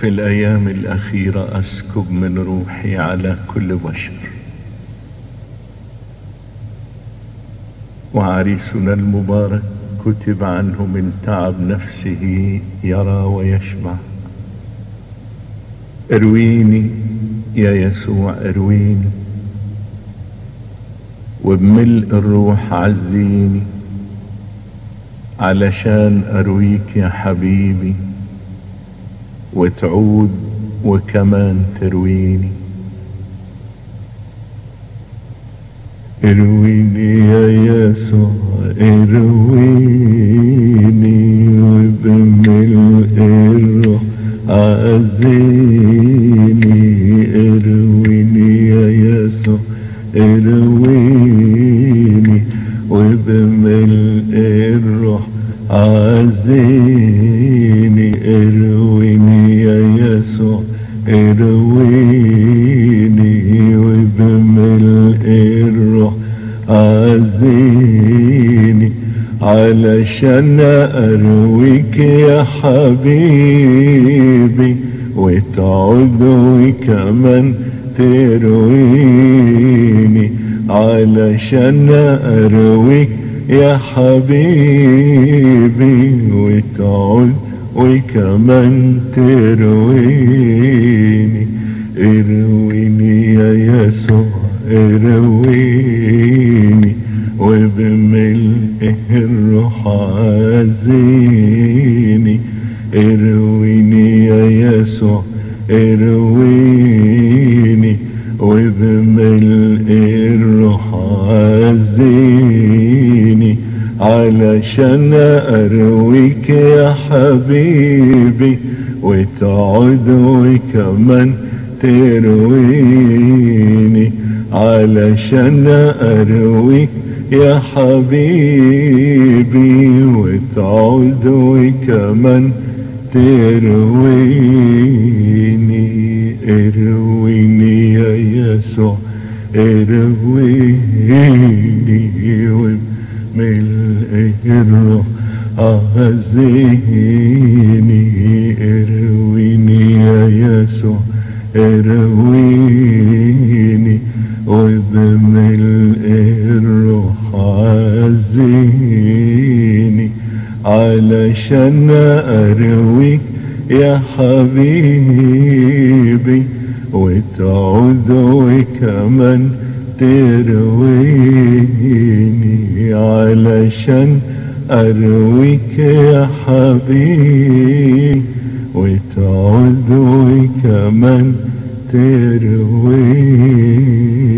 في الأيام الأخيرة أسكب من روحي على كل بشر وعريسنا المبارك كتب عنه من تعب نفسه يرى ويشبع ارويني يا يسوع ارويني وبملء الروح عزيني علشان ارويك يا حبيبي وتعود وكمان ترويني ارويني يا يسوع ارويني وبملء الروح عزيني ارويني يا يسوع ارويني وبملء الروح عزيني ارويني يا يسوع ارويني وبملء الروح عزيني علشان ارويك يا حبيبي وتعود وكمان ترويني علشان ارويك يا حبيبي وتعود وكمان ترويني ارويني يا يسوع ارويني وبملء الروح عزيني ارويني يا يسوع ارويني وبملء الروح عزيني علشان ارويك يا حبيبي وتعود وكمان ترويني علشان ارويك يا حبيبي وتعود وكمان ترويني ارويني يا يسوع ارويني وملء الروح عزيني ارويني يا يسوع ارويني وبملء الروح عزيني علشان ارويك يا حبيبي وتعود وكمان ترويني علشان ارويك يا حبيبي وتعود وكمان ترويني